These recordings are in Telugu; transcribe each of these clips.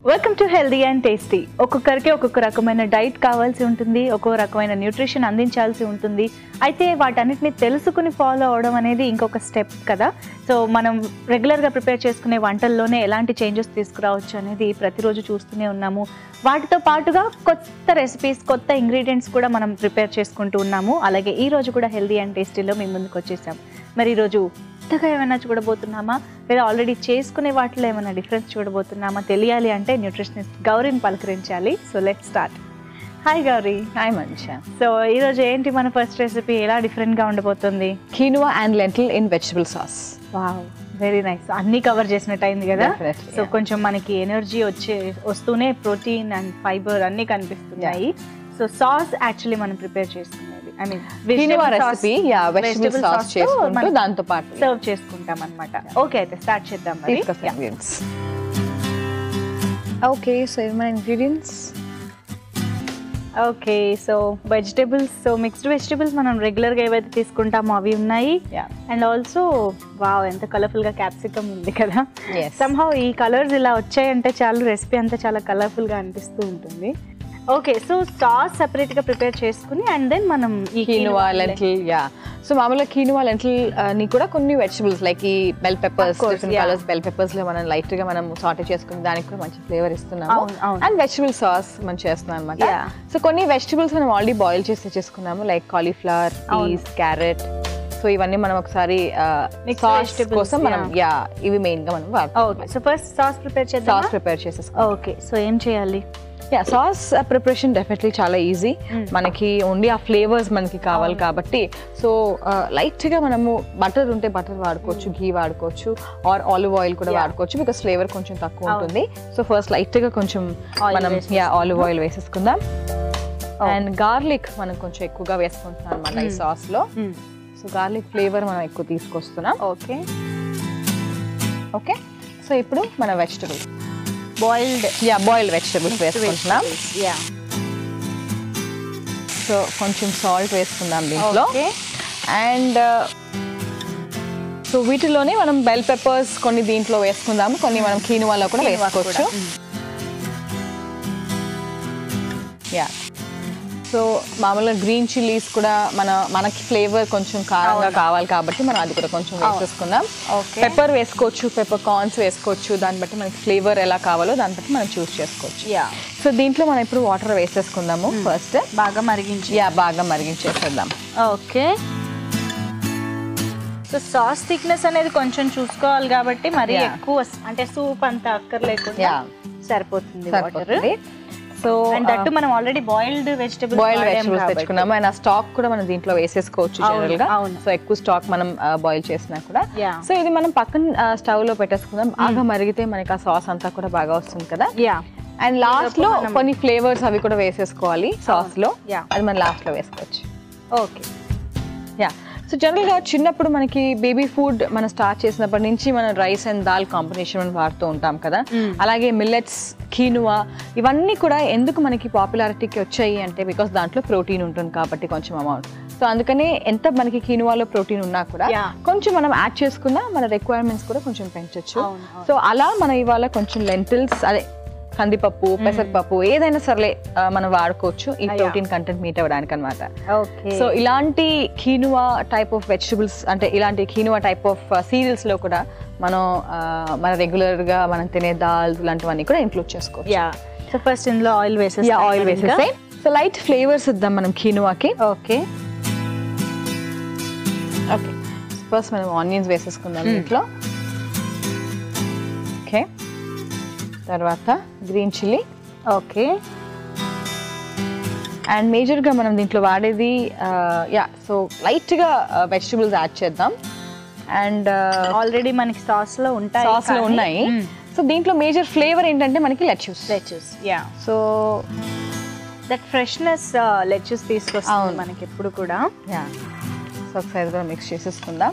Welcome to healthy and tasty ఒక్కొక్కరికి ఒక్కొక్క రకమైన డైట్ కావాల్సి ఉంటుంది ఒక్కో రకమైన న్యూట్రిషన్ అందించాల్సి ఉంటుంది అయితే వాటన్నిటిని తెలుసుకుని ఫాలో అవడం అనేది ఇంకొక స్టెప్ కదా సో మనం రెగ్యులర్గా ప్రిపేర్ చేసుకునే వంటల్లోనే ఎలాంటి చేంజెస్ తీసుకురావచ్చు అనేది ప్రతిరోజు చూస్తూనే ఉన్నాము వాటితో పాటుగా కొత్త రెసిపీస్ కొత్త ఇంగ్రీడియంట్స్ కూడా మనం ప్రిపేర్ చేసుకుంటూ ఉన్నాము అలాగే ఈ రోజు కూడా హెల్దీ అండ్ టేస్టీలో మేము ముందుకు వచ్చేసాం మరి ఈరోజు కొత్తగా ఏమైనా చూడబోతున్నామా లేదా ఆల్రెడీ చేసుకునే వాటిలో ఏమైనా డిఫరెన్స్ చూడబోతున్నామా తెలియాలి అంటే న్యూట్రిషనిస్ట్ గౌరీని పలకరించాలి so let start hi Gowri hi Manisha so ఈరోజు ఏంటి మన ఫస్ట్ రెసిపీ ఎలా డిఫరెంట్గా ఉండబోతుంది quinoa and lentil in vegetable sauce wow very nice అన్ని కవర్ చేసినట్టు అయింది కదా Definitely, సో yeah. కొంచెం మనకి ఎనర్జీ వచ్చే వస్తూనే ప్రోటీన్ అండ్ ఫైబర్ అన్ని కనిపిస్తున్నాయి సో సాస్ యాక్చువల్లీ మనం ప్రిపేర్ చేసుకునేది I mean quinoa recipe yeah vegetable sauce చేసుకుంటూ దాంతో పాటు సర్వ్ చేసుకుంటాం అనమాట ఓకే అయితే స్టార్ట్ చేద్దాం మరి తీసుకొస్తాం ఇంగ్రీడియంట్స్ ఓకే సో ఏమైనా ingredients okay so vegetables so mixed vegetables మనం రెగ్యులర్గా ఏవైతే తీసుకుంటామో అవి ఉన్నాయి యా అండ్ ఆల్సో వావ్ ఎంత కలర్ఫుల్గా క్యాప్సికమ్ ఉంది కదా Yes. సంహౌ ఈ కలర్స్ ఇలా వచ్చాయంటే చాలు రెసిపీ అంతా చాలా కలర్ఫుల్గా అనిపిస్తూ ఉంటుంది ఓకే సో సాస్ సెపరేట్గా ప్రిపేర్ చేసుకుని అండ్ దెన్ మనం ఈ కీనువా లెంటిల్ యా సో మామూలుగా కీనువా లెంటిల్ ని కూడా కొన్ని వెజిటబుల్స్ లైక్ ఈ bell peppers Of course, different yeah. Colours bell peppers లో మనం లైట్ గా మనం సార్ట్ చేసుకుని దానికి కూడా మంచి ఫ్లేవర్ ఇస్తున్నాము అవును, అవును. అండ్ వెజిటబుల్ సాస్ మనం చేస్తున్నాం అనమాట Yeah. సో కొన్ని వెజిటబుల్స్ మనం ఆల్రెడీ బాయిల్ చేసి తెచ్చేసుకున్నాము లైక్ కాలీఫ్లవర్ అవును. పీస్ క్యారెట్ సో ఇవన్నీ మనం ఒకసారి Mixed సాస్ vegetables, కోసం మనం యా ఇవి మెయిన్ గా మనం okay so first sauce prepare చేద్దాం సాస్ ప్రిపేర్ చేసేసుకుంటాం ఓకే సో ఏం చేయాలి యా సాస్ ప్రిపరేషన్ డెఫినెట్లీ చాలా ఈజీ Mm. మనకి ఓన్లీ ఆ ఫ్లేవర్స్ మనకి కావాలి కాబట్టి సో లైట్ గా మనము బటర్ ఉంటే బటర్ వాడుకోవచ్చు ఘీ వాడుకోవచ్చు ఆర్ ఆలివ్ ఆయిల్ కూడా Yeah. వాడుకోవచ్చు బికాస్ ఫ్లేవర్ కొంచెం తక్కువ అవును. ఉంటుంది సో ఫస్ట్ లైట్ గా కొంచెం Oil మనం వేసేసుకుందాం. యా ఆలివ్ ఆయిల్ వేసేసుకుందాం Oh. అండ్ గార్లిక్ మనం కొంచెం ఎక్కువగా వేసుకుంటున్నాం అనమాట ఈ Mm. సాస్ లో సో గార్లిక్ ఫ్లేవర్ మనం ఎక్కువ తీసుకొస్తున్నాం ఓకే ఓకే సో ఇప్పుడు మన vegetables boiled yeah boiled vegetables వేసుకుంటున్నాం యా సో కొంచెం సాల్ట్ వేసుకుందాం దీంట్లో ఓకే అండ్ సో వీటిలోనే మనం బెల్ పెప్పర్స్ కొన్ని దీంట్లో వేసుకుందాము కొన్ని మనం కీనువాలో కూడా Quinoa వేసుకోవచ్చు కూడా. యా సో మామూలుగా గ్రీన్ చిల్లీస్ కూడా మన మనకి ఫ్లేవర్ కొంచెం కారంగా అవును. కావాలి కాబట్టి మనం అది కూడా కొంచెం అవును. వేసేసుకుందాం ఓకే పెప్పర్ వేసుకోవచ్చు పెప్పర్ కార్న్స్ వేసుకోవచ్చు దాన్ని బట్టి మనకి ఫ్లేవర్ ఎలా కావాలో దాన్ని బట్టి మనం చూస్ చేసుకోవచ్చు యా సో దీంట్లో మనం ఇప్పుడు వాటర్ వేసేసుకుందాము ఫస్ట్ బాగా మరిగించి యా బాగా మరిగించేసేద్దాం ఓకే సో సాస్ థిక్నెస్ అనేది కొంచెం చూసుకోవాలి కాబట్టి మరి Yeah. ఎక్కువ స్- అంటే సూప్ అంత అక్కర్లేకుండా Yeah. సరిపోతుంది వాటర్ సరిపోతుంది సో అండ్ దట్టు మనం already boiled vegetable boiled vegetables తెచ్చుకున్నాము అండ్ ఆ స్టాక్ కూడా మనం దీంట్లో వేసేసుకోవచ్చు అవును, జనరల్ గా అవును. సో ఎక్కువ స్టాక్ మనం బాయిల్ చేసినా కూడా Yeah. సో ఇది మనం పక్కన స్టవ్ లో పెట్టేసుకుందాం బాగా మరిగితే మనకి ఆ సాస్ అంతా కూడా బాగా వస్తుంది కదా యా అండ్ లాస్ట్ లో మనం- కొన్ని ఫ్లేవర్స్ అవి కూడా వేసేసుకోవాలి సాస్ లో Yeah. అది మనం లాస్ట్ లో వేసుకోవచ్చు ఓకే యా సో జనరల్ గా చిన్నప్పుడు మనకి బేబీ ఫుడ్ మనం స్టార్ట్ చేసినప్పటి నుంచి మనం రైస్ అండ్ దాల్ కాంబినేషన్ మనం వాడుతూ ఉంటాం కదా Mm. అలాగే మిల్లెట్స్ కీనువా ఇవన్నీ కూడా ఎందుకు మనకి పాపులారిటీకి వచ్చాయి అంటే బికాస్ దాంట్లో ప్రోటీన్ ఉంటుంది కాబట్టి కొంచెం అమౌంట్ సో అందుకనే ఎంత మనకి కీనువాలో ప్రోటీన్ ఉన్నా కూడా Yeah. కొంచెం మనం యాడ్ చేసుకున్నా మన రిక్వైర్మెంట్స్ కూడా కొంచెం పెంచొచ్చు అవును, అవును. సో అలా మనం ఇవాళ కొంచెం లెంటిల్స్ అదే కందిపప్పు పెసరపప్పు ఏదైనా సర్లే ఆ, మనం వాడుకోవచ్చు ఈ Yeah. ప్రోటీన్ కంటెంట్ మీట్ అవ్వడానికి అనమాట ఓకే సో ఇలాంటి కీనువా టైప్ ఆఫ్ వెజిటబుల్స్ అంటే ఇలాంటి కీనువా టైప్ ఆఫ్ సీరియల్స్ లో కూడా మనం ఆ, మన రెగ్యులర్ గా మనం తినే దాల్ ఇలాంటివన్నీ కూడా ఇంక్లూడ్ చేసుకోవచ్చు యా సో ఫస్ట్ ఇందులో ఆయిల్ వేసేసి యా ఆయిల్ వేసేసి సో లైట్ ఫ్లేవర్స్ ఇద్దాం మనం కీనువాకి ఓకే ఓకే ఫస్ట్ మనం ఆనియన్స్ వేసేసుకుందాం Hmm. దీంట్లో ఓకే తర్వాత గ్రీన్ చిల్లీ ఓకే అండ్ మేజర్గా మనం దీంట్లో వాడేది యా సో లైట్గా వెజిటబుల్స్ యాడ్ చేద్దాం అండ్ ఆల్రెడీ మనకి సాస్ లో ఉంటాయి సాస్ లో ఉన్నాయి సో దీంట్లో మేజర్ ఫ్లేవర్ ఏంటంటే మనకి lettuce lettuce yeah so that freshness lettuce తీసుకొస్తుంది అవును. మనకి ఎప్పుడు కూడా యా సో ఒకసారి కూడా మిక్స్ చేసేసుకుందాం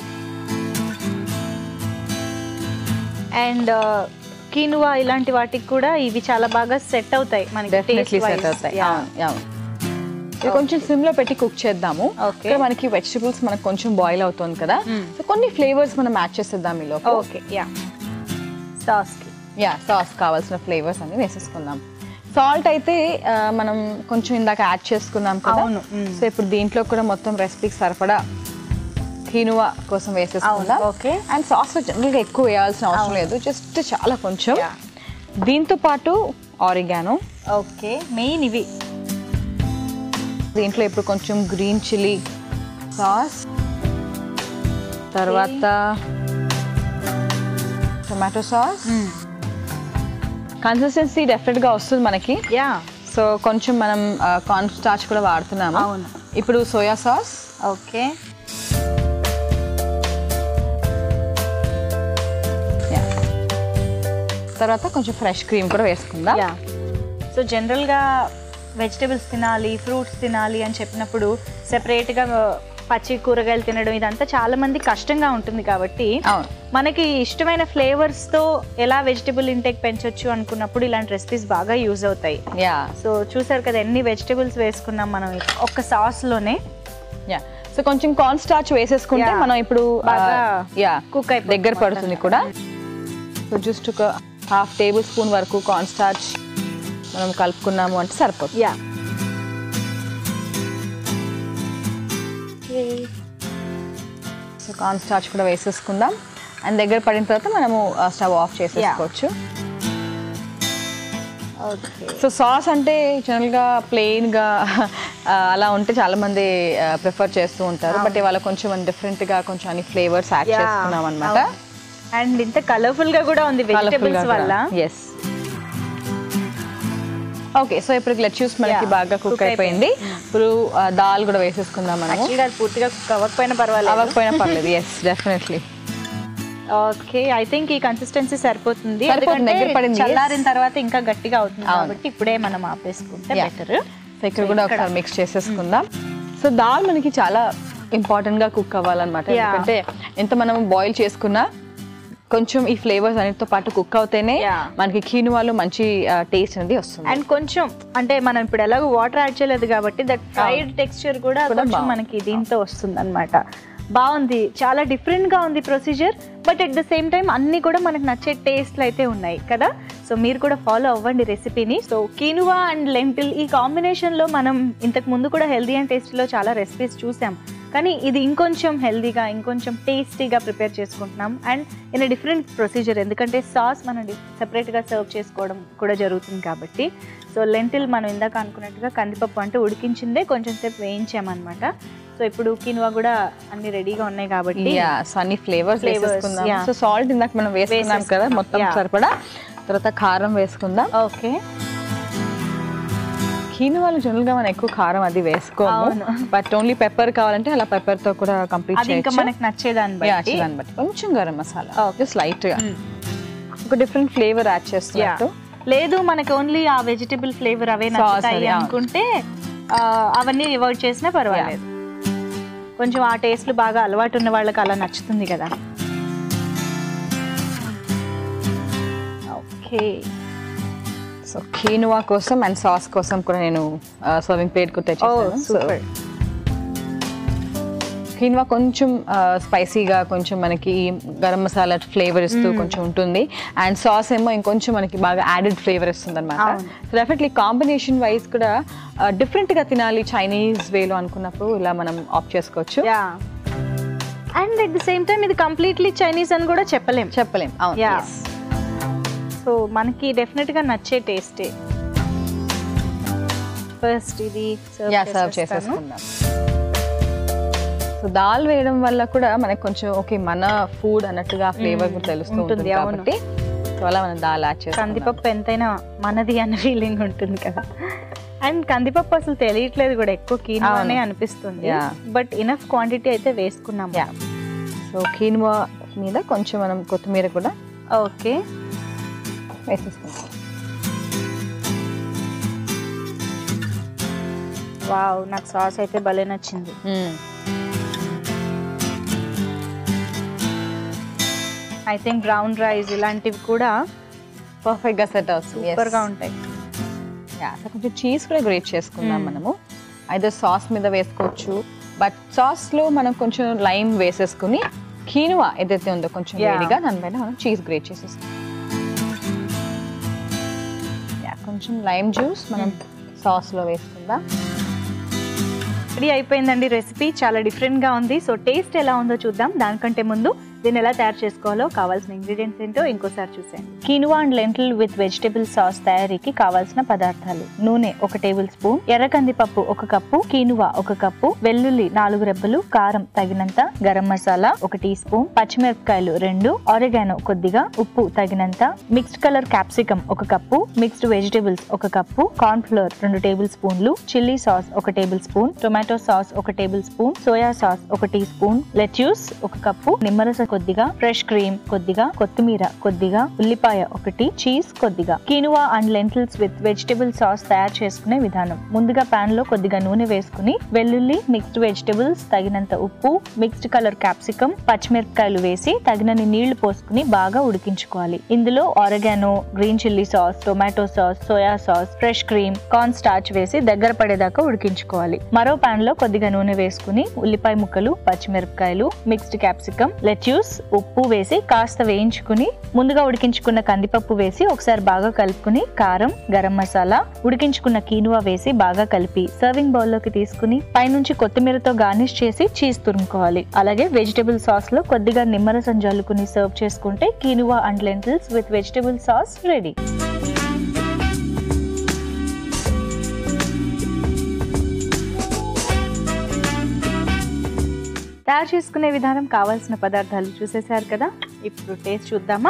అండ్ కీనువా ఇలాంటి వాటికి కూడా ఇవి చాలా బాగా సెట్ అవుతాయి మనకి డెఫినెట్లీ taste సెట్ wise. అవుతాయి Yeah. అవును, అవును. ఇది కొంచెం సిమ్ లో పెట్టి కుక్ చేద్దాము Okay. ఇక్కడ మనకి వెజిటబుల్స్ మనకు కొంచెం బాయిల్ అవుతుంది కదా Mm. సో కొన్ని ఫ్లేవర్స్ మనం యాడ్ చేసేద్దాం ఈ లోపు ఓకే యా సాస్ కి యా సాస్ కావాల్సిన ఫ్లేవర్స్ అన్ని వేసేసుకుందాం సాల్ట్ అయితే ఆ, మనం కొంచెం ఇందాక యాడ్ చేసుకున్నాం కదా అవును, మ్మ్. సో ఇప్పుడు దీంట్లో కూడా మొత్తం రెసిపీకి సరిపడా కీనువా కోసం వేసేసుకుందాం అవును, okay. అండ్ సాస్ జనరల్గా ఎక్కువ వేయాల్సిన అవసరం లేదు జస్ట్ చాలా కొంచెం Yeah. దీంతో పాటు ఆరిగానో ఓకే మెయిన్ ఇవి దీంట్లో ఇప్పుడు కొంచెం గ్రీన్ చిల్లీ సాస్ తర్వాత టొమాటో సాస్ కన్సిస్టెన్సీ డెఫినెట్గా వస్తుంది మనకి యా సో కొంచెం మనం కార్న్ స్టార్చ్ కూడా వాడుతున్నాము అవును. ఇప్పుడు సోయా సాస్ ఓకే తర్వాత కొంచెం ఫ్రెష్ క్రీమ్ కూడా వేసుకుందాం యా సో జనరల్గా వెజిటేబుల్స్ తినాలి ఫ్రూట్స్ తినాలి అని చెప్పినప్పుడు సెపరేట్గా పచ్చి కూరగాయలు తినడం ఇదంతా చాలా మంది కష్టంగా ఉంటుంది కాబట్టి అవును మనకి ఇష్టమైన ఫ్లేవర్స్తో ఎలా వెజిటబుల్ ఇంటేక్ పెంచొచ్చు అనుకున్నప్పుడు ఇలాంటి రెసిపీస్ బాగా యూజ్ అవుతాయి యా సో చూసారు కదా ఎన్ని వెజిటబుల్స్ వేసుకున్నాం మనం ఒక్క సాస్లోనే యా సో కొంచెం కార్న్ స్టార్చ్ వేసేసుకుంటే Yeah. మనం ఇప్పుడు బాగా యా cook అయిపోతుంది దగ్గర పడుతుంది కూడా సో జస్ట్ ఒక హాఫ్ టేబుల్ స్పూన్ వరకు కార్న్ స్టార్చ్ మనం కలుపుకున్నాము అంటే సరిపోతుంది యా సో కార్న్ స్టార్చ్ కూడా వేసేసుకుందాం అండ్ దగ్గర పడిన తర్వాత మనము స్టవ్ ఆఫ్ చేసేసుకోవచ్చు ఓకే సో సాస్ అంటే జనరల్గా ప్లెయిన్గా అలా ఉంటే చాలా మంది ప్రిఫర్ చేస్తూ ఉంటారు బట్ ఇవాళ కొంచెం డిఫరెంట్గా కొంచెం అన్ని ఫ్లేవర్స్ యాడ్ చేసుకున్నాం అనమాట అండ్ ఇంత కలర్ఫుల్ గా కూడా ఉంది వెజిటబుల్స్ వల్ల ఎస్ ఓకే సో ఇప్పుడు లెట్యూస్ మనకి Yeah, బాగా కుక్ cook అయిపోయింది ఇప్పుడు ఆ, దాల్ కూడా వేసేసుకుందాం మనము యాక్చువల్గా అది పూర్తిగా కుక్ అవ్వకపోయినా పర్వాలేదు అవ్వకపోయినా పర్లేదు yes definitely okay I think ఈ కన్సిస్టెన్సీ సరిపోతుంది సరిపోతుంది, ఎందుకంటే దగ్గర పడింది, yes. చల్లారిన తర్వాత ఇంకా గట్టిగా అవుతుంది అవును. కాబట్టి ఇప్పుడే మనం ఆపేసుకుంటే Yeah. బెటర్ సో ఇక్కడ కూడా ఒకసారి మిక్స్ చేసేసుకుందాం సో దాల్ మనకి చాలా ఇంపార్టెంట్ గా కుక్ అవ్వాలన్నమాట Yeah. ఎందుకంటే ఎంత మనం బాయిల్ చేసుకున్నా కొంచెం ఈ ఫ్లేవర్స్ అన్నిటితో పాటు కుక్ అవుతేనే Yeah. మనకి కీనువాలో మంచి టేస్ట్ అనేది వస్తుంది అండ్ కొంచెం అంటే మనం ఇప్పుడు ఎలాగో వాటర్ యాడ్ చేయలేదు కాబట్టి దట్ ఫ్రైడ్ టెక్స్చర్ కూడా కూడా కొంచెం బాగుంది. మనకి దీంతో వస్తుంది అనమాట బాగుంది చాలా డిఫరెంట్ గా ఉంది procedure but at the same time అన్ని కూడా మనకు నచ్చే టేస్ట్లు అయితే ఉన్నాయి కదా సో మీరు కూడా ఫాలో అవ్వండి రెసిపీని సో కీనువా అండ్ లెంటిల్ ఈ కాంబినేషన్ లో మనం ఇంతకు ముందు కూడా హెల్దీ అండ్ టేస్టీలో చాలా రెసిపీస్ చూసాం కానీ ఇది ఇంకొంచెం హెల్దీగా ఇంకొంచెం టేస్టీగా ప్రిపేర్ చేసుకుంటున్నాం అండ్ ఇన్ డిఫరెంట్ ప్రొసీజర్ ఎందుకంటే సాస్ మనం సెపరేట్గా సర్వ్ చేసుకోవడం కూడా జరుగుతుంది కాబట్టి సో లెంటిల్ మనం ఇందాక అనుకున్నట్టుగా కందిపప్పు అంటే ఉడికించిందే కొంచెం సేపు వేయించామన్నమాట సో ఇప్పుడు కినువా కూడా అన్ని రెడీగా ఉన్నాయి కాబట్టి యా సో అన్ని ఫ్లేవర్స్ Flavors, వేసేసుకుందాం yeah. సో సాల్ట్ ఇందాక మనం వేసుకున్నాం కదా వేసేసుకున్నాం, మొత్తం yeah. సరిపడా తర్వాత కారం వేసుకుందాం ఓకే కీనువాలు జనరల్ గా మనం ఎక్కువ కారం అది వేసుకోము అవును. బట్ ఓన్లీ పెప్పర్ కావాలంటే అలా పెప్పర్ తో కూడా కంప్లీట్ అది ఇంకా చేయొచ్చు మనకు నచ్చేదాన్ని Yeah, బట్టి దాన్ని బట్టి కొంచెం garam masala Okay. Just light గా Mm. ఒక డిఫరెంట్ ఫ్లేవర్ యాడ్ Yeah. చేస్తున్నట్టు లేదు మనకి ఓన్లీ ఆ వెజిటబుల్ ఫ్లేవర్ అవే Sauce నచ్చుతాయి అది, అవును. అనుకుంటే ఆ, అవన్నీ అవాయిడ్ చేసినా పర్వాలేదు కొంచెం ఆ టేస్ట్లు బాగా అలవాటు ఉన్న వాళ్ళకి అలా నచ్చుతుంది కదా ఓకే సో కీనువా కోసం అండ్ సాస్ కోసం కూడా నేను సర్వింగ్ ప్లేట్ కూడా తెచ్చేసాను So, సూపర్ కీన్వా కొంచెం స్పైసీగా కొంచెం మనకి గరం మసాలా ఫ్లేవర్ ఇస్తూ కొంచెం ఉంటుంది అండ్ సాస్ ఏమో ఇంకొంచెం మనకి బాగా యాడెడ్ ఫ్లేవర్ ఇస్తుంది అనమాట అవును. సో డెఫినెట్లీ కాంబినేషన్ వైజ్ కూడా డిఫరెంట్ గా తినాలి చైనీస్ వేలో అనుకున్నప్పుడు ఇలా మనం ఆఫ్ చేసుకోవచ్చు yeah and at the same time ఇది కంప్లీట్లీ చైనీస్ అని కూడా చెప్పలేం చెప్పలేం అవును Yeah. yes. సో మనకి డెఫినెట్ గా నచ్చే టేస్టే ఫస్ట్ ఇది serve యా సర్వ్ చేసేస్తాను. చేసేసుకుందాం సో దాల్ వేయడం వల్ల కూడా మనకు కొంచెం ఓకే మన ఫుడ్ అన్నట్టుగా ఫ్లేవర్ కూడా తెలుస్తూ ఉంటుంది, ఉంటుంది అవును. కాబట్టి సో అలా మనం దాల్ యాడ్ చేసుకుందాం కందిపప్పు ఎంతైనా మనది అన్న ఫీలింగ్ ఉంటుంది కదా అండ్ కందిపప్పు అసలు తెలియట్లేదు కూడా ఎక్కువ కీనోనే అవును. అనిపిస్తుంది Yeah. బట్ ఇనఫ్ క్వాంటిటీ అయితే వేసుకున్నాం Yeah. సో కీన్వా మీద కొంచెం మనం కొత్తిమీర కూడా ఓకే వేసేసుకుంటాం వావ్ నాకు సాస్ అయితే భలే నచ్చింది ఐ థింక్ బ్రౌన్ రైస్ ఇలాంటివి కూడా పర్ఫెక్ట్ గా సెట్ అవుతుంది సూపర్ గా ఉంటాయి యా సో కొంచెం చీజ్ కూడా గ్రేట్ చేసుకుందాం Mm. మనము అయితే సాస్ మీద వేసుకోవచ్చు బట్ సాస్ లో మనం కొంచెం లైమ్ వేసేసుకుని కీనువా ఏదైతే ఉందో కొంచెం Yeah. వేడిగా దానిపైన మనం చీజ్ గ్రేట్ చేసేసుకుంటాం కొంచెం లైమ్ జ్యూస్ మనం సాస్లో వేసుకుందాం రెడీ అయిపోయిందండి రెసిపీ చాలా డిఫరెంట్గా ఉంది సో టేస్ట్ ఎలా ఉందో చూద్దాం దానికంటే ముందు దీన్ని ఎలా తయారు చేసుకోవాలో కావాల్సిన ఇంగ్రీడియంట్స్ ఏంటో ఇంకోసారి చూసేయండి quinoa and lentil with vegetable sauce తయారీకి కావాల్సిన పదార్థాలు నూనె ఒక టేబుల్ స్పూన్ ఎర్ర కందిపప్పు ఒక కప్పు కీనువా ఒక కప్పు వెల్లుల్లి నాలుగు రెబ్బలు కారం తగినంత గరం మసాలా ఒక టీ స్పూన్ పచ్చిమిరపకాయలు రెండు ఆరెగానో కొద్దిగా ఉప్పు తగినంత మిక్స్డ్ కలర్ క్యాప్సికమ్ ఒక కప్పు మిక్స్డ్ వెజిటబుల్స్ ఒక కప్పు కార్న్ ఫ్లోర్ రెండు టేబుల్ స్పూన్లు చిల్లీ సాస్ ఒక టేబుల్ స్పూన్ టొమాటో సాస్ ఒక టేబుల్ స్పూన్ సోయా సాస్ ఒక టీ స్పూన్ లెట్యూస్ ఒక కప్పు నిమ్మరస కొద్దిగా ఫ్రెష్ క్రీమ్ కొద్దిగా కొత్తిమీర కొద్దిగా ఉల్లిపాయ ఒకటి చీజ్ కొద్దిగా quinoa and lentils with vegetable sauce తయారు చేసుకునే విధానం ముందుగా పాన్ లో కొద్దిగా నూనె వేసుకుని వెల్లుల్లి మిక్స్డ్ వెజిటబుల్స్ తగినంత ఉప్పు మిక్స్డ్ కలర్ క్యాప్సికమ్ పచ్చిమిరపకాయలు వేసి తగినన్ని నీళ్లు పోసుకుని బాగా ఉడికించుకోవాలి ఇందులో oregano green chilli sauce tomato sauce soya sauce fresh cream corn starch వేసి దగ్గర పడేదాకా ఉడికించుకోవాలి మరో పాన్ లో కొద్దిగా నూనె వేసుకుని ఉల్లిపాయ ముక్కలు పచ్చిమిరపకాయలు మిక్స్డ్ క్యాప్సికమ్ లెట్యూస్ ఉప్పు వేసి కాస్త వేయించుకుని ముందుగా ఉడికించుకున్న కందిపప్పు వేసి ఒకసారి బాగా కలుపుకుని కారం గరం మసాలా ఉడికించుకున్న కీనువా వేసి బాగా కలిపి సర్వింగ్ బౌల్ లోకి తీసుకుని పైనుంచి కొత్తిమీరతో గార్నిష్ చేసి చీజ్ తురుముకోవాలి అలాగే వెజిటబుల్ సాస్ లో కొద్దిగా నిమ్మరసం జల్లుకుని సర్వ్ చేసుకుంటే quinoa and lentils with vegetable sauce ready తయారు చేసుకునే విధానం కావాల్సిన పదార్థాలు చూసేశారు కదా ఇప్పుడు టేస్ట్ చూద్దామా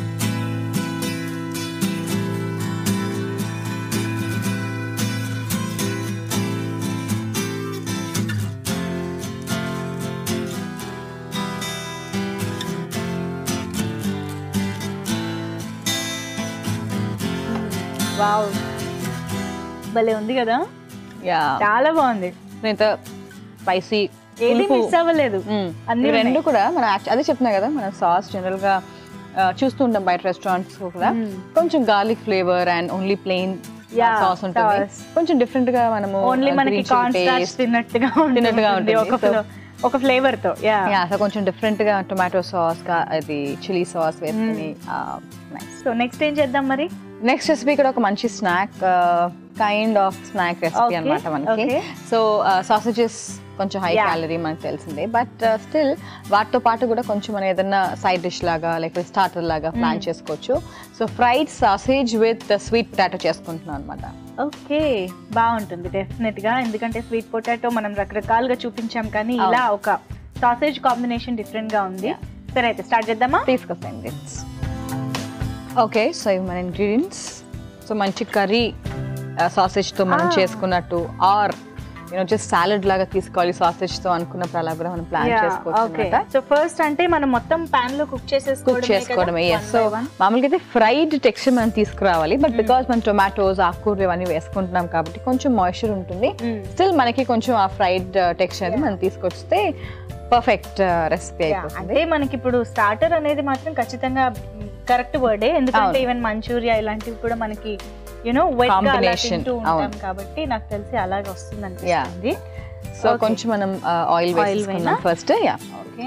వావ్ భలే ఉంది కదా యా చాలా బాగుంది ఇంత స్పైసీ ఏది మిస్ అవ్వలేదు అన్ని రెండు ఉన్నాయి. కూడా మనం యాక్చు- అదే చెప్తున్నా కదా మన సాస్ జనరల్ గా ఆ, చూస్తూ ఉంటాం బయట రెస్టారెంట్స్ కూడా మ్మ్. కొంచెం garlic flavour and only plain Yeah, sauce ఉంటుంది sauce. కొంచెం డిఫరెంట్ గా మనము ఓన్లీ మనకి కార్న్ స్టార్చ్ తిన్నట్టుగా తిన్నట్టుగా ఉంటుంది ఒక ఉంటుంది. fla- ఒక ఫ్లేవర్ తో యా యా సో కొంచెం డిఫరెంట్ గా టొమాటో సాస్ అది చిల్లీ సాస్ వేసుకుని నైస్ సో నెక్స్ట్ ఏం చేద్దాం మరి నెక్స్ట్ రెసిపీ కూడా ఒక మంచి snack kind of snack recipe Okay, అన్నమాట మనకి okay. సో సాసేజెస్ కొంచెం హై Yeah. క్యాలరీ మనకు తెలిసిందే బట్ స్టిల్ వాటితో పాటు కూడా కొంచెం మనం ఏదన్నా సైడ్ డిష్ లాగా లేకపోతే స్టార్టర్ లాగా ప్లాన్ చేసుకోవచ్చు so fried sausage with sweet potato చేసుకుంటున్నాం అనమాట ఓకే బాగుంటుంది డెఫినెట్ గా ఎందుకంటే స్వీట్ పొటాటో మనం రకరకాలుగా చూపించాం కానీ అవును. ఇలా ఒక సాసేజ్ కాంబినేషన్ డిఫరెంట్ గా ఉంది సరే అయితే స్టార్ట్ చేద్దామా తీసుకొస్తాం ఇంగ్రీడియంట్స్ ఓకే సో ఇవి మన ఇంగ్రీడియంట్స్ సో మంచి కర్రీ సాసేజ్తో మనం Ah. చేసుకున్నట్టు ఆర్ యూనో జస్ట్ సాలడ్ లాగా తీసుకోవాలి సాసేజ్తో అనుకున్నప్పుడు అలా కూడా మనం ప్లాన్ చేసుకోవచ్చు ఓకే అన్నమాట సో ఫస్ట్ అంటే మనం మొత్తం పాన్ లో కుక్ కుక్ చేసేసుకోవడమే చేసుకోవడమే కదా? Yes One so by one. మామూలుగా అయితే ఫ్రైడ్ టెక్స్చర్ మనం తీసుకురావాలి బట్ బికాస్ మనం టొమాటోస్ ఆకుకూరలు ఇవన్నీ వేసుకుంటున్నాం కాబట్టి కొంచెం మాయిశ్చర్ ఉంటుంది Mm. స్టిల్ మనకి కొంచెం ఆ ఫ్రైడ్ టెక్స్చర్ అనేది మనం తీసుకొస్తే పర్ఫెక్ట్ రెసిపీ Yeah, అయిపోతుంది అంటే మనకి ఇప్పుడు స్టార్టర్ అనేది మాత్రం ఖచ్చితంగా కరెక్ట్ వర్డే ఎందుకంటే అవును. ఈవెన్ మంచూరియా ఇలాంటివి కూడా మనకి యూనో వెట్ గా అలా Combination, తింటూ ఉంటాం అవును. కాబట్టి నాకు తెలిసి అలాగే వస్తుంది అనిపిస్తుంది సో Okay. కొంచెం మనం ఆయిల్ Oil వేసుకున్నాం వేనా? First yeah okay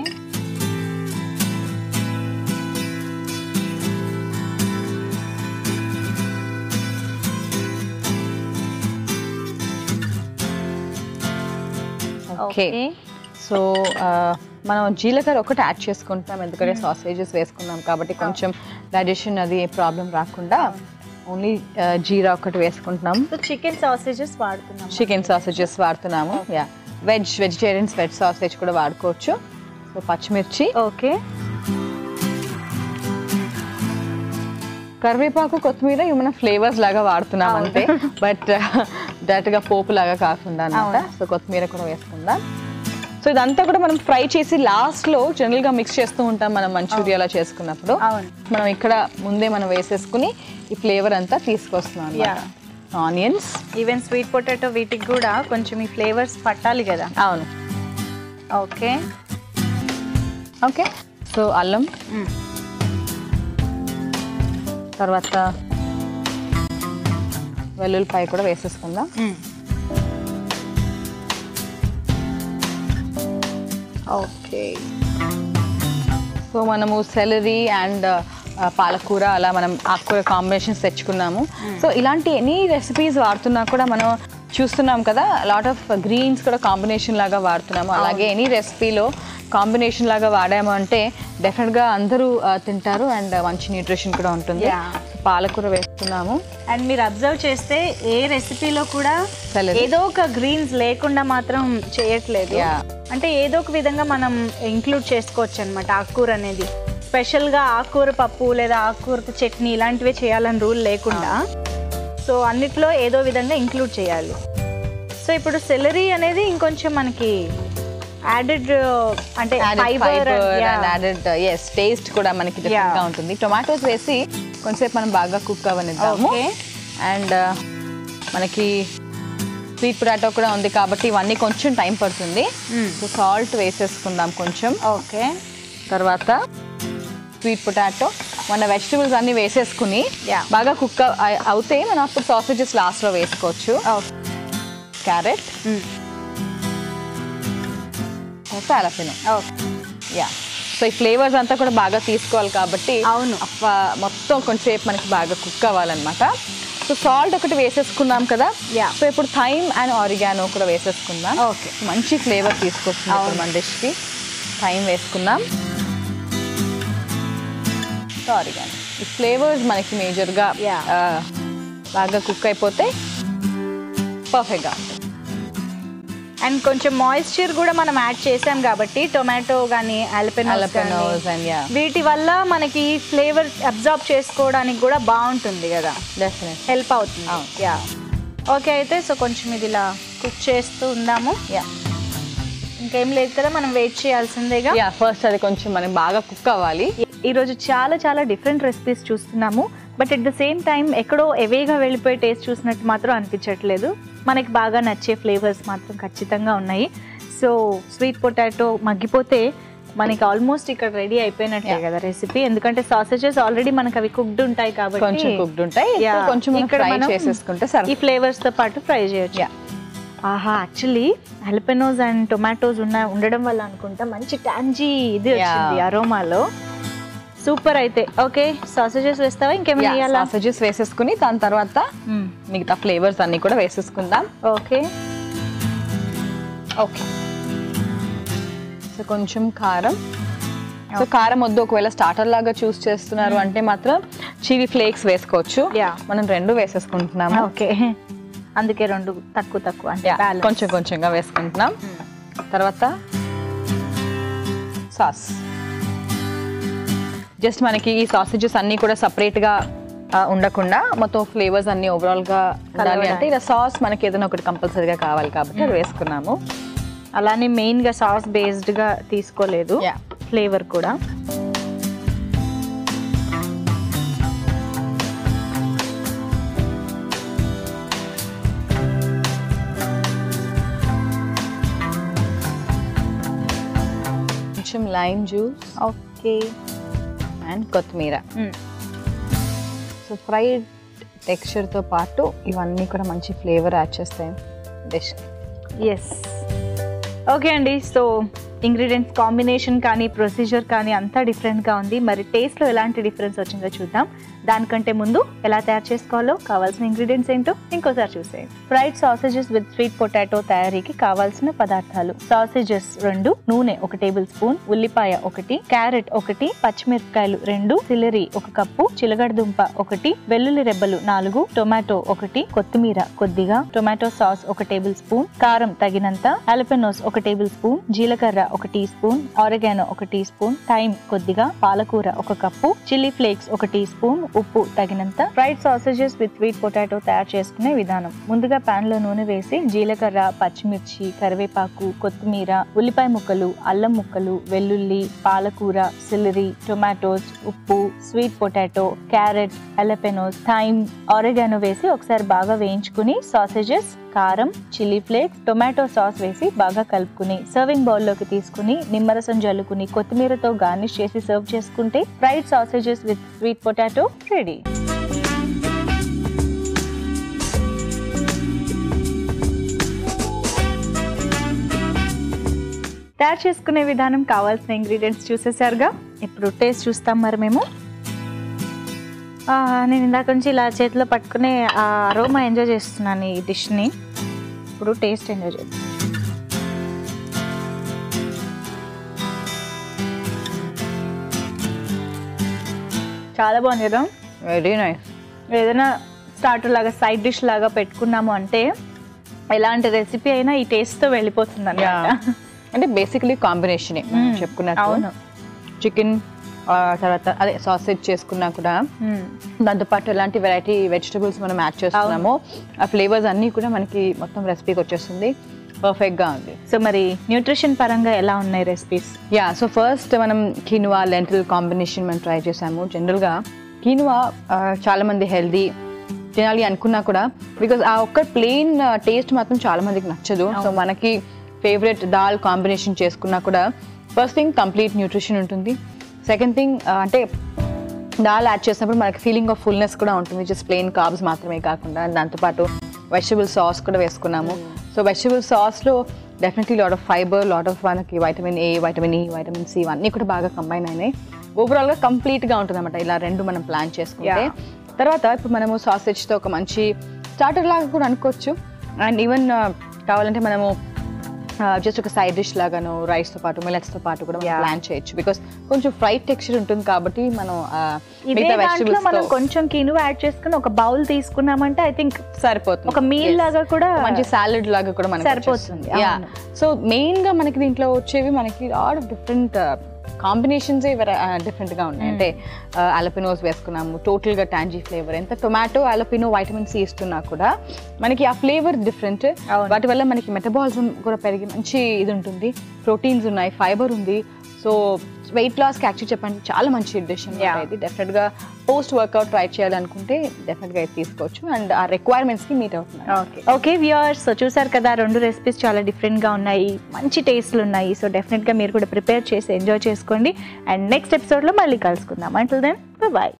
okay so మనం జీలకర్ర ఒకటి యాడ్ చేసుకుంటాం ఎందుకంటే సాసేజెస్ వేసుకున్నాం కాబట్టి కొంచెం డైజెషన్ అది ప్రాబ్లం రాకుండా ఓన్లీ జీరా ఒకటి వేసుకుంటున్నాం సో చికెన్ సాసేజెస్ వాడుతున్నాం చికెన్ సాసేజెస్ వాడుతున్నాము yeah veg vegetarians veg sausage కూడా వాడుకోవచ్చు సో పచ్చిమిర్చి ఓకే కరివేపాకు కొత్తిమీర ఇవి మనం ఫ్లేవర్స్ లాగా వాడుతున్నాం అవును. అంతే బట్ డైరెక్ట్గా పోపు లాగా కాకుండా అనమాట అవును. సో కొత్తిమీర కూడా వేసుకుందాం సో ఇదంతా కూడా మనం ఫ్రై చేసి లాస్ట్లో జనరల్గా మిక్స్ చేస్తూ ఉంటాం మనం మంచూరియాలో చేసుకున్నప్పుడు అవును మనం ఇక్కడ ముందే మనం వేసేసుకుని ఈ ఫ్లేవర్ అంతా తీసుకొస్తున్నాం Yeah. Onions even sweet potato వీటికి కూడా కొంచెం ఈ ఫ్లేవర్స్ పట్టాలి కదా అవును ఓకే ఓకే సో అల్లం తర్వాత వెల్లుల్లిపాయ కూడా వేసేసుకుందాం ఓకే సో మనము సెలరీ అండ్ ఆ, పాలకూర అలా మనం ఆకుకూర కాంబినేషన్స్ తెచ్చుకున్నాము సో ఇలాంటి ఎనీ రెసిపీస్ వాడుతున్నా కూడా మనం చూస్తున్నాం కదా లాట్ ఆఫ్ గ్రీన్స్ కూడా కాంబినేషన్ లాగా వాడుతున్నాము అలాగే ఎనీ రెసిపీలో కాంబినేషన్ లాగా వాడాము అంటే డెఫినెట్గా అందరూ ఆ, తింటారు అండ్ మంచి న్యూట్రిషన్ కూడా ఉంటుంది Yeah. So, పాలకూర వేస్తున్నాము అండ్ మీరు అబ్జర్వ్ చేస్తే ఏ రెసిపీలో కూడా Celery. ఏదో ఒక గ్రీన్స్ లేకుండా మాత్రం చేయట్లేదు Yeah. అంటే ఏదో ఒక విధంగా మనం ఇంక్లూడ్ చేసుకోవచ్చు అనమాట ఆకుకూర అనేది స్పెషల్గా ఆకుకూర పప్పు లేదా ఆకుకూర చట్నీ ఇలాంటివే చేయాలని రూల్ లేకుండా సో అన్నిట్లో ఏదో విధంగా ఇంక్లూడ్ చేయాలి సో ఇప్పుడు సెలరీ అనేది ఇంకొంచెం మనకి యాడెడ్ అంటే ఫైబర్ యాడెడ్ ఎస్ టేస్ట్ కూడా మనకి డిఫరెంట్ గా ఉంటుంది టొమాటోస్ వేసి కొంచెంసేపు మనం బాగా కుక్ అవనిద్దాము Okay. అండ్ మనకి స్వీట్ పొటాటో కూడా ఉంది కాబట్టి ఇవన్నీ కొంచెం టైం పడుతుంది సో సాల్ట్ వేసేసుకుందాం కొంచెం ఓకే తర్వాత స్వీట్ పొటాటో మన వెజిటబుల్స్ అన్ని వేసేసుకుని Yeah. బాగా కుక్ అవుతే మనం అప్పుడు సాసేజెస్ లాస్ట్లో వేసుకోవచ్చు క్యారెట్ పాలపినం యా సో ఈ ఫ్లేవర్స్ అంతా కూడా బాగా తీసుకోవాలి కాబట్టి అవును. అప్ప మొత్తం కొంచెంసేపు మనకి బాగా కుక్ అవ్వాలన్నమాట సో సాల్ట్ ఒకటి వేసేసుకున్నాం కదా Yeah. సో ఇప్పుడు థైమ్ అండ్ ఆరిగానో కూడా వేసేసుకుందాం Okay. మంచి ఫ్లేవర్ తీసుకొస్తుంది ఇప్పుడు అవును. మన డిష్కి థైమ్ వేసుకుందాం సో ఆరిగానో ఈ ఫ్లేవర్స్ మనకి మేజర్గా Yeah. బాగా కుక్ అయిపోతే పర్ఫెక్ట్గా ఉంటుంది అండ్ కొంచెం మాయిశ్చర్ కూడా మనం యాడ్ చేసాం కాబట్టి టొమాటో కానీ Jalapenos అల్పెనోస్ and yeah. వీటి వల్ల మనకి ఫ్లేవర్ అబ్జార్బ్ చేసుకోవడానికి కూడా బాగుంటుంది కదా డెఫినెట్ హెల్ప్ అవుతుంది అవును. యా ఓకే అయితే సో కొంచెం ఇది ఇలా కుక్ చేస్తూ ఉందాము యా ఇంకేం లేదు కదా మనం వెయిట్ చేయాల్సిందేగా యా ఫస్ట్ అది కొంచెం మనకి బాగా కుక్ అవ్వాలి ఈరోజు చాలా చాలా డిఫరెంట్ రెసిపీస్ చూస్తున్నాము but at the same time ఎక్కడో ఎవేగా వెళ్ళిపోయి టేస్ట్ చూసినట్టు మాత్రం అనిపించట్లేదు మనకి బాగా నచ్చే ఫ్లేవర్స్ మాత్రం ఖచ్చితంగా ఉన్నాయి సో స్వీట్ పొటాటో మగ్గిపోతే మనకి ఆల్మోస్ట్ ఇక్కడ రెడీ అయిపోయినట్టే Yeah. కదా రెసిపీ ఎందుకంటే సాసేజెస్ ఆల్రెడీ మనకి అవి కుక్డ్ ఉంటాయి కాబట్టి కొంచెం కుక్డ్ ఉంటాయి Yeah. ఇప్పుడు కొంచెం ఇక్కడ ఫ్రై మనం చేసేసుకుంటే ఈ సరే ఫ్లేవర్స్ తో పాటు ఫ్రై చేయొచ్చు Yeah. ఆహా యాక్చువల్లీ హెల్పెనోస్ అండ్ టొమాటోస్ ఉన్న ఉండడం వల్ల అనుకుంటా మంచి టాంజీ ఇది వచ్చింది Yeah. అరోమాలో సూపర్ అయితే ఓకే సాసేజెస్ వేస్తావా ఇంకేమైనా వేయాలా సాసేజెస్ వేసేసుకుని దాని తర్వాత మిగతా ఫ్లేవర్స్ అన్ని కూడా వేసేసుకుందాం ఓకే ఓకే సో కొంచెం కారం సో కారం వద్దు ఒకవేళ స్టార్టర్ లాగా చూస్ చేస్తున్నారు అంటే మాత్రం చిల్లీ ఫ్లేక్స్ వేసుకోవచ్చు Yeah. మనం రెండు వేసేసుకుంటున్నాము ఓకే అందుకే రెండు తక్కువ తక్కువ అంటే Yeah, balance. కొంచెం కొంచెంగా వేసుకుంటున్నాం తర్వాత సాస్ జస్ట్ మనకి ఈ సాసేజెస్ అన్నీ కూడా సపరేట్గా ఉండకుండా మొత్తం ఫ్లేవర్స్ అన్ని ఓవరాల్గా ఉండాలి అంటే ఇలా సాస్ మనకి ఏదైనా ఒకటి కంపల్సరీగా కావాలి కాబట్టి అది వేసుకున్నాము అలానే మెయిన్ గా సాస్ బేస్డ్ గా తీసుకోలేదు Yeah. ఫ్లేవర్ కూడా కొంచెం లైమ్ జ్యూస్ ఓకే అండ్ కొత్తిమీర సో ఫ్రైడ్ టెక్స్చర్తో పాటు ఇవన్నీ కూడా మంచి ఫ్లేవర్ యాడ్ చేస్తాయి డిష్ ఎస్ ఓకే అండి సో ఇంగ్రీడియంట్స్ కాంబినేషన్ కానీ ప్రొసీజర్ కానీ అంతా డిఫరెంట్గా ఉంది మరి టేస్ట్లో ఎలాంటి డిఫరెన్స్ వచ్చిందో చూద్దాం దానికంటే ముందు ఎలా తయారు చేసుకోవాలో కావాల్సిన ఇంగ్రీడియంట్స్ ఏంటో ఇంకోసారి చూసేయండి fried sausages with sweet potato తయారీకి కావాల్సిన పదార్థాలు సాసేజెస్ రెండు నూనె ఒక టేబుల్ స్పూన్ ఉల్లిపాయ ఒకటి క్యారెట్ ఒకటి పచ్చిమిరపకాయలు రెండు సిలరీ ఒక కప్పు చిలగడదుంప ఒకటి వెల్లుల్లి రెబ్బలు నాలుగు టొమాటో ఒకటి కొత్తిమీర కొద్దిగా టొమాటో సాస్ ఒక టేబుల్ స్పూన్ కారం తగినంత అలపెనోస్ ఒక టేబుల్ స్పూన్ జీలకర్ర ఒక టీ స్పూన్ ఆరెగానో ఒక టీ స్పూన్ థైమ్ కొద్దిగా పాలకూర ఒక కప్పు చిల్లీ ఫ్లేక్స్ ఒక టీ స్పూన్ ఉప్పు తగినంత fried sausages with sweet potato తయారు చేసుకునే విధానం ముందుగా పాన్ లో నూనె వేసి జీలకర్ర పచ్చిమిర్చి కరివేపాకు కొత్తిమీర ఉల్లిపాయ ముక్కలు అల్లం ముక్కలు వెల్లుల్లి పాలకూర సిలరీ టొమాటోస్ ఉప్పు sweet potato carrot jalapenos thyme oregano వేసి ఒకసారి బాగా వేయించుకుని సాసేజెస్ కారం చిల్లీ ఫ్లేక్స్ టొమాటో సాస్ వేసి బాగా కలుపుకుని సర్వింగ్ బౌల్లోకి తీసుకుని నిమ్మరసం జల్లుకుని కొత్తిమీరతో గార్నిష్ చేసి సర్వ్ చేసుకుంటే fried sausages with sweet potato ready తయారు చేసుకునే విధానం కావాల్సిన ఇంగ్రీడియంట్స్ చూసేసారుగా ఇప్పుడు టేస్ట్ చూస్తాం మరి మేము ఆ, నేను ఇందాక నుంచి ఇలా చేతిలో పట్టుకునే ఆ అరోమా ఎంజాయ్ చేస్తున్నాను ఈ డిష్ని ఇప్పుడు టేస్ట్ ఎంజాయ్ చేస్తాను చాలా బాగుంది కదా వెరీ నైస్ ఏదైనా స్టార్టర్ లాగా సైడ్ డిష్ లాగా పెట్టుకున్నాము అంటే ఎలాంటి రెసిపీ అయినా ఈ టేస్ట్తో వెళ్ళిపోతుంది అన్నమాట అంటే బేసికలీ కాంబినేషన్ మ్మ్. చెప్పుకున్నట్టు అవును చికెన్ తర్వాత అదే సాసేజ్ చేసుకున్నా కూడా మ్మ్. దాంతోపాటు ఎలాంటి వెరైటీ వెజిటబుల్స్ మనం యాడ్ చేస్తున్నామో ఆ ఫ్లేవర్స్ అన్నీ కూడా మనకి మొత్తం రెసిపీకి వచ్చేస్తుంది పర్ఫెక్ట్గా ఉంది సో మరి న్యూట్రిషన్ పరంగా ఎలా ఉన్నాయి రెసిపీస్ యా సో ఫస్ట్ మనం కీనువా లెంటిల్ కాంబినేషన్ మనం ట్రై చేసాము జనరల్గా కీనువా చాలా మంది హెల్దీ తినాలి అనుకున్నా కూడా బికాజ్ ఆ ఒక్క ప్లెయిన్ టేస్ట్ మాత్రం చాలా మందికి నచ్చదు సో మనకి ఫేవరెట్ దాల్ కాంబినేషన్ చేసుకున్నా కూడా ఫస్ట్ థింగ్ కంప్లీట్ న్యూట్రిషన్ ఉంటుంది సెకండ్ థింగ్ అంటే దాల్ యాడ్ చేసినప్పుడు మనకి ఫీలింగ్ ఆఫ్ ఫుల్నెస్ కూడా ఉంటుంది జస్ట్ ప్లెయిన్ కార్బ్స్ మాత్రమే కాకుండా దాంతోపాటు వెజిటబుల్ సాస్ కూడా వేసుకున్నాము సో వెజిటబుల్ సాస్లో definitely lot of fibre lot of మనకి vitamin A vitamin E vitamin C ఇవన్నీ కూడా బాగా కంబైన్ అయినాయి ఓవరాల్గా కంప్లీట్గా ఉంటుంది అనమాట ఇలా రెండు మనం ప్లాన్ చేసుకుంటే Yeah. తర్వాత ఇప్పుడు మనము సాసేజ్తో ఒక మంచి స్టార్టర్ లాగా కూడా అనుకోవచ్చు అండ్ ఈవెన్ కావాలంటే మనము జస్ట్ ఒక సైడ్ డిష్ లాగాను రైస్తో పాటు మిల్లెట్స్తో పాటు కూడా Yeah. ప్లాన్ చేయొచ్చు బికాస్ కొంచెం ఫ్రైడ్ టెక్స్చర్ ఉంటుంది కాబట్టి మనం ఆ, ఇదే మిగతా దాంట్లో మనం వెజిటబుల్స్ కొంచెం కిను యాడ్ చేసుకుని ఒక బౌల్ తీసుకున్నామంటే ఐ థింక్ సరిపోతుంది ఒక మీల్ Yes. లాగా కూడా మంచి సాలడ్ లాగా కూడా మనకి సరిపోతుంది, యా అవును. సో మెయిన్ గా మనకి దీంట్లో వచ్చేవి మనకి ఆల్ డిఫరెంట్ కాంబినేషన్స్ డిఫరెంట్ గా ఉన్నాయి అంటే అలపినోస్ వేసుకున్నాము టోటల్ గా టాంజీ ఫ్లేవర్ ఎంత టొమాటో అలపినో వైటమిన్ సి ఇస్తున్నా కూడా మనకి ఆ ఫ్లేవర్ డిఫరెంట్ అవును. వాటి వల్ల మనకి మెటబాలిజం కూడా పెరిగి మంచి ఇది ఉంటుంది ప్రోటీన్స్ ఉన్నాయి ఫైబర్ ఉంది సో వెయిట్ లాస్కి యాక్చువల్ చెప్పండి చాలా మంచి డిసిషన్ Yeah. ఇది డెఫినెట్గా పోస్ట్ వర్కౌట్ ట్రై చేయాలనుకుంటే డెఫినెట్గా ఇది తీసుకోవచ్చు అండ్ ఆ రిక్వైర్మెంట్స్కి మీట్ అవుతుంది ఓకే ఓకే వ్యూవర్స్ సో చూసారు కదా రెండు రెసిపీస్ చాలా డిఫరెంట్గా ఉన్నాయి మంచి టేస్ట్లు ఉన్నాయి సో డెఫినెట్గా మీరు కూడా ప్రిపేర్ చేసి ఎంజాయ్ చేసుకోండి అండ్ నెక్స్ట్ ఎపిసోడ్లో మళ్ళీ కలుసుకుందాం అంటుల్ దెన్ బాయ్